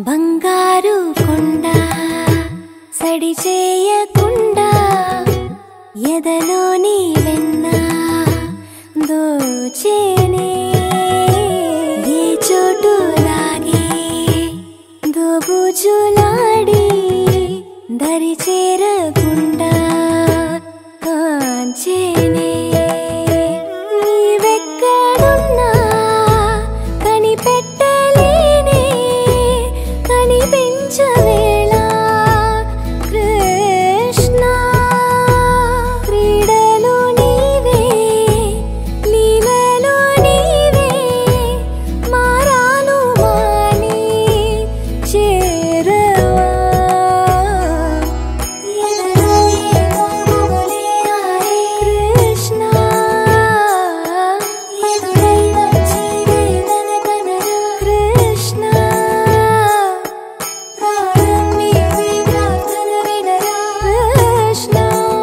బంగారు కొండ సడి చేయకుండా ఎదలోని వెన్న దోచేనే ఏ చోటు లాగే దోబుజులాడి దరి చేరకుండా కాంచేనే నీవెక్కడున్నా కనిపెట్టలేనే కనిపించవేళ కృష్ణ క్రీడలు నీవే లీలలు నీవే మారాను మాని చేరవా ఎదలో ఏదో గుబులే ఆడే కృష్ణ ఎదురై వచ్చి వేదన కనరా కృష్ణ ప్రాణం నీవే ప్రార్థన వినరా కృష్ణ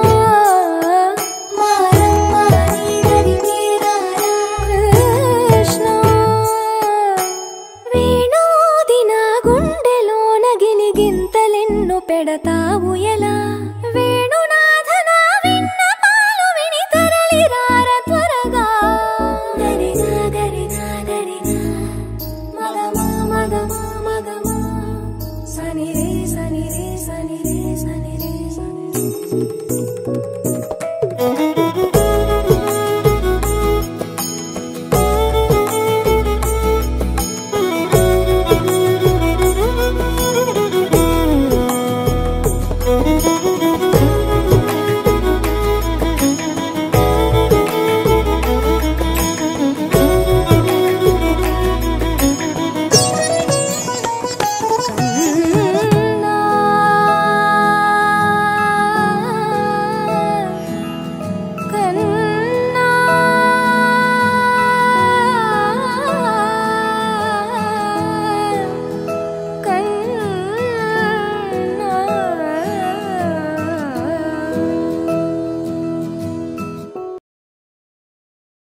మారమ్మ నీ దరికి రారా కృష్ణ వేణోది నా గుండెలోన గిలిగింతలెన్ను పెడతావు